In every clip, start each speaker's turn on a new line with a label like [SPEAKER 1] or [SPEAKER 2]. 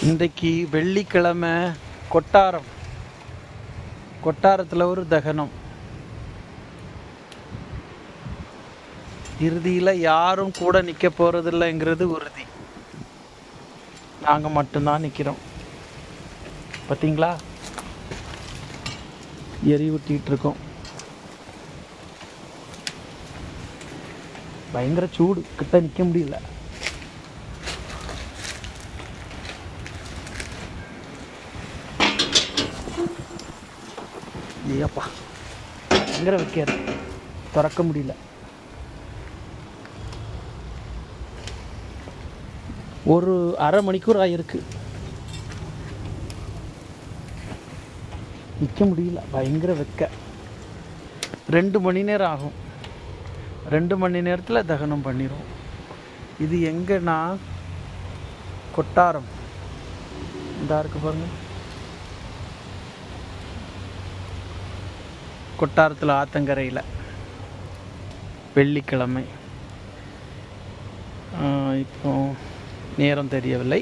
[SPEAKER 1] இன்றைக்கு வெள்ளிக்கிழமை கொட்டாரம் கொட்டாரத்தில் ஒரு தகனம் இறுதியில் யாரும் கூட நிற்க போகிறதில்லைங்கிறது உறுதி நாங்கள் மட்டும்தான் நிற்கிறோம் பார்த்தீங்களா எரியூட்டிகிட்டு இருக்கோம் பயங்கர சூடு கிட்ட நிற்க முடியல ஐயப்பா பயங்கர வைக்காரு திறக்க முடியல ஒரு அரை மணிக்கூர் ஆயிருக்கு நிற்க முடியல பயங்கர வெக்க ரெண்டு மணி நேரம் ஆகும் ரெண்டு மணி நேரத்தில் தகனம் பண்ணிடுவோம் இது எங்கன்னா கொட்டாரம் இந்த இருக்கு பாருங்க கொட்டாரத்தில் ஆத்தங்கரையில் வெள்ளிக்கிழமை ஆஹ் இப்போ நேரம் தெரியவில்லை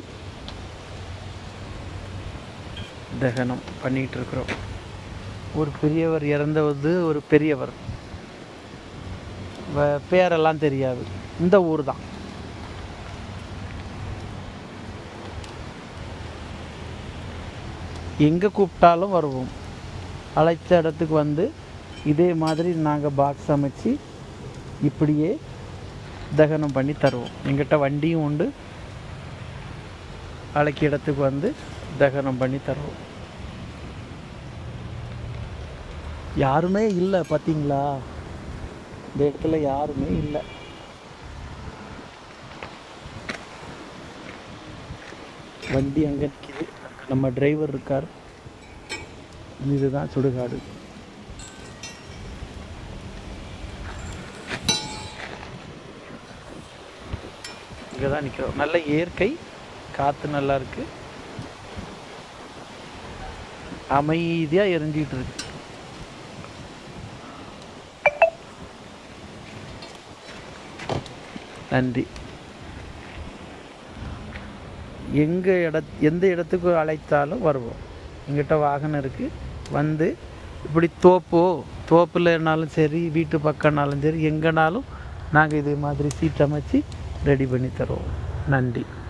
[SPEAKER 1] தகனம் பண்ணிகிட்டு இருக்கிறோம் ஒரு பெரியவர் இறந்தவது ஒரு பெரியவர் வ- பேரெல்லாம் தெரியாது இந்த ஊர் தான் எங்கே கூப்பிட்டாலும் வருவோம் அழைச்ச இடத்துக்கு வந்து இதே மாதிரி நாங்கள் பாக்ஸ் அமைச்சு இப்படியே தகனம் பண்ணி தருவோம் எங்கிட்ட வண்டியும் உண்டு அழைக்க இடத்துக்கு வந்து தகனம் பண்ணி தருவோம் யாருமே இல்லை பார்த்தீங்களா இந்த இடத்துல யாருமே இல்லை வண்டி அங்கே நிற்கிது நம்ம டிரைவர் இருக்கார் இதுதான் சுடுகாடு இங்கே தான் நிற்கிறோம் நல்ல இயற்கை காற்று நல்லா இருக்கு அமைதியாக எரிஞ்சிட்டு இருக்கு நன்றி எங்கே இட எந்த இடத்துக்கு அழைத்தாலும் வருவோம் எங்கிட்ட வாகனம் இருக்குது வந்து இப்படி தோப்போ தோப்புலனாலும் சரி வீட்டு பக்கம்னாலும் சரி எங்கேனாலும் நாங்கள் இதே மாதிரி சீட் அமைச்சு ரெடி பண்ணி தருவோம் நன்றி